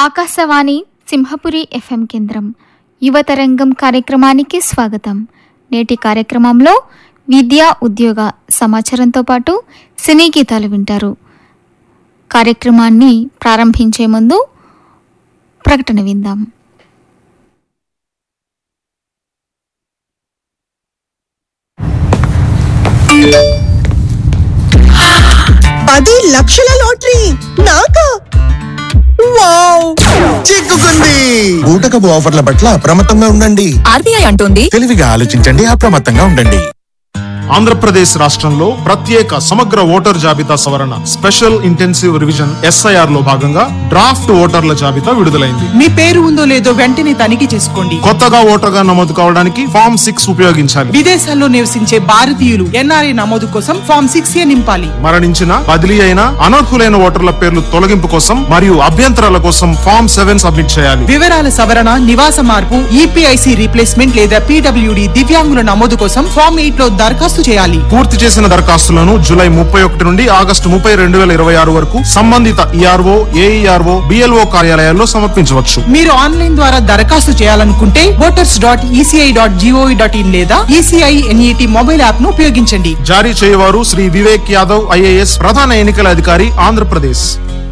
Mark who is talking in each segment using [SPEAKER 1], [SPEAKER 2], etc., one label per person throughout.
[SPEAKER 1] Akashvani Simhapuri FM కేంద్రం యువతరంగం కార్యక్రమానికి స్వాగతం నేటి కార్యక్రమంలో విద్యా ఉద్యోగ సమాచారంతో పాటు సినీ గీతాలు వింటారు కార్యక్రమాన్ని ప్రారంభించే ముందు ప్రకటన విందాం
[SPEAKER 2] పది లక్షల లాటరీ నాకా వావ్
[SPEAKER 3] చిక్కుకుంది బూటకపు ఆఫర్ల పట్ల అప్రమత్తంగా ఉండండి
[SPEAKER 4] ఆర్బీఐ అంటోంది
[SPEAKER 3] తెలివిగా ఆలోచించండి అప్రమత్తంగా ఉండండి
[SPEAKER 5] ఆంధ్రప్రదేశ్ రాష్ట్రంలో ప్రత్యేక సమగ్ర ఓటర్ జాబితా సవరణ స్పెషల్ ఇంటెన్సివ్ రివిజన్ ఎస్ఐఆర్ లో భాగంగా డ్రాఫ్ట్ ఓటర్ల జాబితా విడుదలైంది
[SPEAKER 2] మీ పేరు ఉందో లేదో వెంటనే తనిఖీ చేసుకోండి
[SPEAKER 5] కొత్తగా ఓటర్గా నమోదు కావడానికి ఫామ్ సిక్స్ ఉపయోగించాలి
[SPEAKER 2] విదేశాల్లో నివసించే భారతీయులు ఎన్ఆర్ఐ నమోదు కోసం ఫామ్ సిక్స్ ఏ నింపాలి
[SPEAKER 5] మరణించిన బదిలీ అయిన అనర్హులైన ఓటర్ల పేర్లు తొలగింపు కోసం మరియు అభ్యంతరాల కోసం ఫామ్ సెవెన్ సబ్మిట్ చేయాలి
[SPEAKER 2] వివరాల సవరణ నివాస మార్పు ఈపీఐసి రీప్లేస్మెంట్ లేదా పీడబ్ల్యూడి దివ్యాంగుల నమోదు కోసం ఫామ్ ఎయిట్ లో దరఖాస్తు చేయాలి
[SPEAKER 5] పూర్తి చేసిన దరఖాస్తులను జూలై ముప్పై ఒకటి నుండి ఆగస్టు ముప్పై రెండు వేల ఇరవై ఆరు వరకు సంబంధిత ఈఆర్ఓ ఏఈఆర్ఓ బిఎల్ఓ కార్యాలయాల్లో సమర్పించవచ్చు
[SPEAKER 2] మీరు ఆన్లైన్ ద్వారా దరఖాస్తు చేయాలనుకుంటే voters dot ECI dot GOV dot in లేదా ఈసీఐ ఎన్ఈటి మొబైల్ యాప్ ను ఉపయోగించండి
[SPEAKER 5] జారీ చేయవారు శ్రీ వివేక్ యాదవ్ ఐఏఎస్ ప్రధాన ఎన్నికల అధికారి ఆంధ్రప్రదేశ్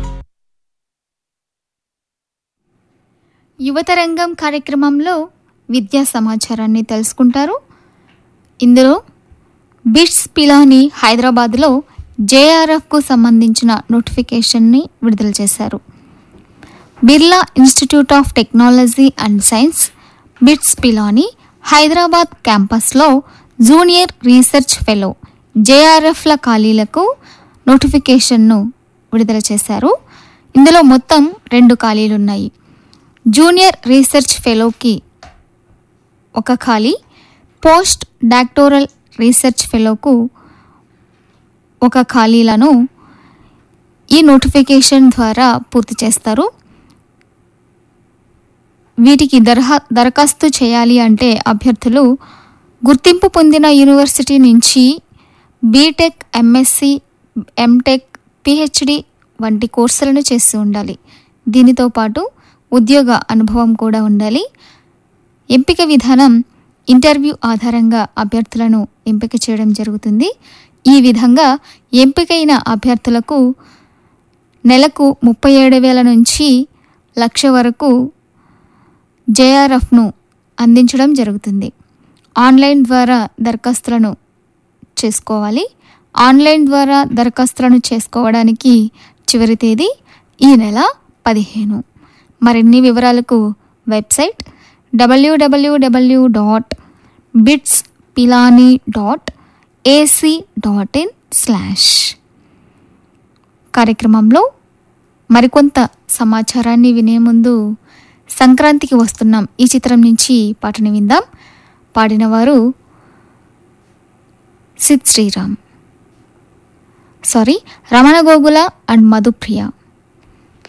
[SPEAKER 1] యువతరంగం కార్యక్రమంలో విద్యా సమాచారాన్ని తెలుసుకుంటారు ఇందులో బిట్స్ పిలాని హైదరాబాద్లో జేఆర్ఎఫ్కు సంబంధించిన నోటిఫికేషన్ని విడుదల చేశారు Birla institute of technology and science BITS Pilani Hyderabad క్యాంపస్లో జూనియర్ రీసెర్చ్ ఫెలో జేఆర్ఎఫ్ల ఖాళీలకు నోటిఫికేషన్ను విడుదల చేశారు ఇందులో మొత్తం రెండు ఖాళీలున్నాయి జూనియర్ రీసెర్చ్ ఫెలోకి ఒక ఖాళీ పోస్ట్ డాక్టోరల్ రీసెర్చ్ ఫెలోకు ఒక ఖాళీలను ఈ నోటిఫికేషన్ ద్వారా పూర్తి చేస్తారు వీటికి దరహా దరఖాస్తు చేయాలి అంటే అభ్యర్థులు గుర్తింపు పొందిన యూనివర్సిటీ నుంచి బీటెక్ ఎంఎస్సి ఎంటెక్ పిహెచ్డి వంటి కోర్సులను చేసి ఉండాలి దీనితో పాటు ఉద్యోగ అనుభవం కూడా ఉండాలి ఎంపిక విధానం ఇంటర్వ్యూ ఆధారంగా అభ్యర్థులను ఎంపిక చేయడం జరుగుతుంది ఈ విధంగా ఎంపికైన అభ్యర్థులకు నెలకు ముప్పై ఏడు వేల నుంచి లక్ష వరకు జేఆర్ఎఫ్ను అందించడం జరుగుతుంది ఆన్లైన్ ద్వారా దరఖాస్తులను చేసుకోవాలి ఆన్లైన్ ద్వారా దరఖాస్తులను చేసుకోవడానికి చివరి తేదీ ఈ నెల పదిహేను మరిన్ని వివరాలకు website WWW dot BITS Pilani dot AC dot in slash కార్యక్రమంలో మరికొంత సమాచారాన్ని వినే ముందు సంక్రాంతికి వస్తున్నాం ఈ చిత్రం నుంచి పాటను విందాం పాడినవారు సిద్ శ్రీరామ్ సారీ రమణ గోగుల అండ్ మధుప్రియ